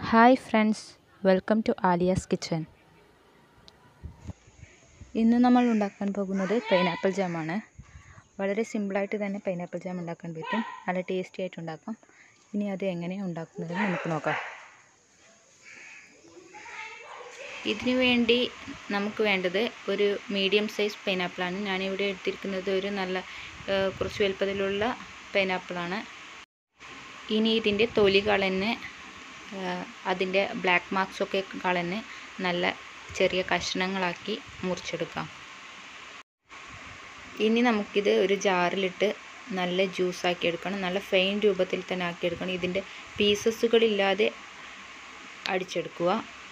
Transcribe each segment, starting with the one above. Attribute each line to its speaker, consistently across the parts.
Speaker 1: hi friends welcome to Aliya's kitchen ഇന്ന് നമ്മൾ ഉണ്ടാക്കാൻ പോകുന്നത് പൈനാപ്പിൾ ജാമാണ് വളരെ സിമ്പിളായിട്ട് തന്നെ പൈനാപ്പിൾ ജാം ഉണ്ടാക്കാൻ പറ്റും നല്ല ടേസ്റ്റി ആയിട്ട് ഉണ്ടാക്കാം ഇനി അത് എങ്ങനെയാണ് ഉണ്ടാക്കുന്നതെന്ന് നമുക്ക് നോക്കാം ഇതിനു വേണ്ടി നമുക്ക് വേണ്ടത് ഒരു മീഡിയം സൈസ് പൈനാപ്പിളാണ് ഞാനിവിടെ എടുത്തിരിക്കുന്നത് ഒരു നല്ല ഏഹ്, കുറച്ച് വലുപ്പത്തിലുള്ള പൈനാപ്പിളാണ് ഇനി ഇതിൻ്റെ തൊലി കളഞ്ഞ് അതിൻ്റെ ബ്ലാക്ക് മാർക്സ് ഒക്കെ കളഞ്ഞ് നല്ല ചെറിയ കഷ്ണങ്ങളാക്കി മുറിച്ചെടുക്കാം ഇനി നമുക്കിത് ഒരു ജാറിലിട്ട് നല്ല ജ്യൂസാക്കി എടുക്കണം നല്ല ഫൈൻ രൂപത്തിൽ തന്നെ ആക്കിയെടുക്കണം ഇതിൻ്റെ പീസസുകളില്ലാതെ അടിച്ചെടുക്കുക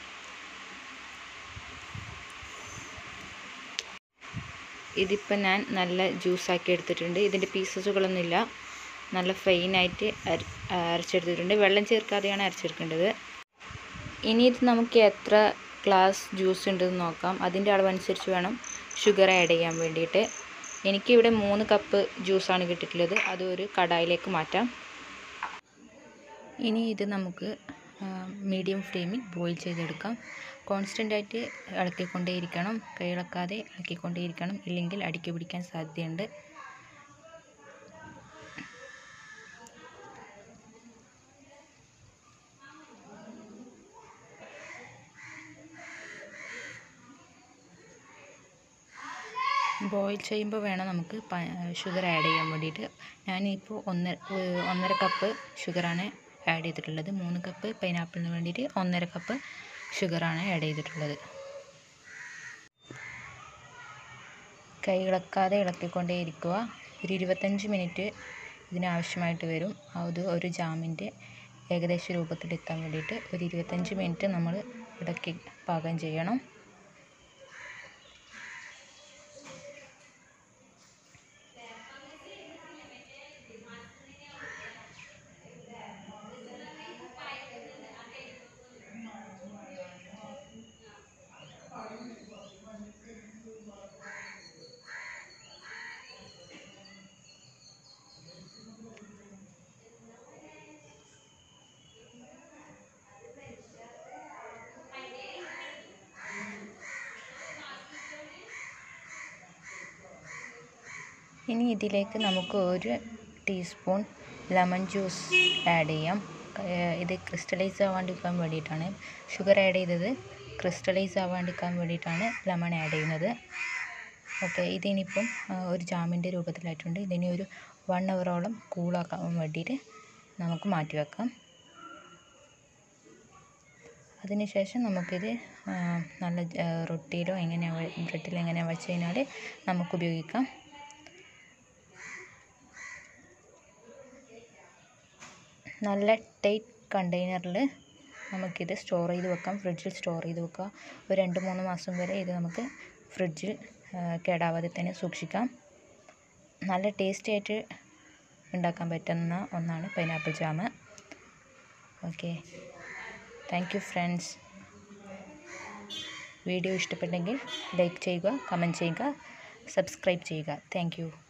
Speaker 1: ഇതിപ്പോൾ ഞാൻ നല്ല ജ്യൂസാക്കി എടുത്തിട്ടുണ്ട് ഇതിൻ്റെ പീസസുകളൊന്നുമില്ല നല്ല ഫൈനായിട്ട് അര അരച്ചെടുത്തിട്ടുണ്ട് വെള്ളം ചേർക്കാതെയാണ് അരച്ചെടുക്കേണ്ടത് ഇനി ഇത് നമുക്ക് എത്ര ഗ്ലാസ് ജ്യൂസ് ഉണ്ടെന്ന് നോക്കാം അതിൻ്റെ അളവനുസരിച്ച് വേണം ഷുഗർ ആഡ് ചെയ്യാൻ വേണ്ടിയിട്ട് എനിക്കിവിടെ മൂന്ന് കപ്പ് ജ്യൂസാണ് കിട്ടിയിട്ടുള്ളത് അത് ഒരു കടായിലേക്ക് മാറ്റാം ഇനി ഇത് നമുക്ക് മീഡിയം ഫ്ലെയിമിൽ ബോയിൽ ചെയ്തെടുക്കാം കോൺസ്റ്റൻ്റ് ആയിട്ട് ഇളക്കിക്കൊണ്ടേയിരിക്കണം കൈ ഇളക്കാതെ ഇളക്കിക്കൊണ്ടേയിരിക്കണം ഇല്ലെങ്കിൽ അടിക്ക് പിടിക്കാൻ സാധ്യതയുണ്ട് ബോയിൽ ചെയ്യുമ്പോൾ വേണം നമുക്ക് ഷുഗർ ആഡ് ചെയ്യാൻ വേണ്ടിയിട്ട് ഞാനിപ്പോൾ ഒന്നര ഒന്നര കപ്പ് ഷുഗറാണ് ആഡ് ചെയ്തിട്ടുള്ളത് മൂന്ന് കപ്പ് പൈനാപ്പിളിന് വേണ്ടിയിട്ട് ഒന്നര കപ്പ് ഷുഗറാണ് ആഡ് ചെയ്തിട്ടുള്ളത് കൈ ഇളക്കാതെ ഇളക്കിക്കൊണ്ടേ ഇരിക്കുക ഒരു ഇരുപത്തഞ്ച് മിനിറ്റ് ഇതിനാവശ്യമായിട്ട് വരും അത് ഒരു ജാമിൻ്റെ ഏകദേശ രൂപത്തിലെത്താൻ വേണ്ടിയിട്ട് ഒരു ഇരുപത്തഞ്ച് മിനിറ്റ് നമ്മൾ ഇടയ്ക്ക് പാകം ചെയ്യണം ഇനി ഇതിലേക്ക് നമുക്ക് ഒരു ടീസ്പൂൺ ലെമൺ ജ്യൂസ് ആഡ് ചെയ്യാം ഏഹ് ഇത് ക്രിസ്റ്റലൈസ് ആവാണ്ടിരിക്കാൻ വേണ്ടിയിട്ടാണ് ഷുഗർ ആഡ് ചെയ്തത് ക്രിസ്റ്റലൈസ് ആവാണ്ടിരിക്കാൻ വേണ്ടിയിട്ടാണ് ലെമൺ ആഡ് ചെയ്യുന്നത് ഓക്കെ ഇതിനിപ്പം ആ, ഒരു ജാമിൻ്റെ രൂപത്തിലായിട്ടുണ്ട് ഇതിനി ഒരു വൺ അവറോളം കൂളാക്കാൻ വേണ്ടിയിട്ട് നമുക്ക് മാറ്റി വെക്കാം അതിനുശേഷം നമുക്കിത് ആ, നല്ല ആ, റൊട്ടിയിലോ എങ്ങനെ ബ്രെഡിലോ എങ്ങനെ വെച്ച് കഴിഞ്ഞാൽ നമുക്ക് ഉപയോഗിക്കാം നല്ല ടൈറ്റ് കണ്ടെയ്നറിൽ നമുക്കിത് സ്റ്റോർ ചെയ്ത് വെക്കാം ഫ്രിഡ്ജിൽ സ്റ്റോർ ചെയ്ത് വെക്കാം ഒരു രണ്ട് മൂന്ന് മാസം വരെ ഇത് നമുക്ക് ഫ്രിഡ്ജിൽ ആ, കേടാവാതെ തന്നെ സൂക്ഷിക്കാം നല്ല ടേസ്റ്റി ആയിട്ട് ഉണ്ടാക്കാൻ പറ്റുന്ന ഒന്നാണ് pineapple jam okay thank you friends video ഇഷ്ടപ്പെട്ടെങ്കിൽ ലൈക്ക് ചെയ്യുക കമൻറ്റ് ചെയ്യുക സബ്സ്ക്രൈബ് ചെയ്യുക താങ്ക് യു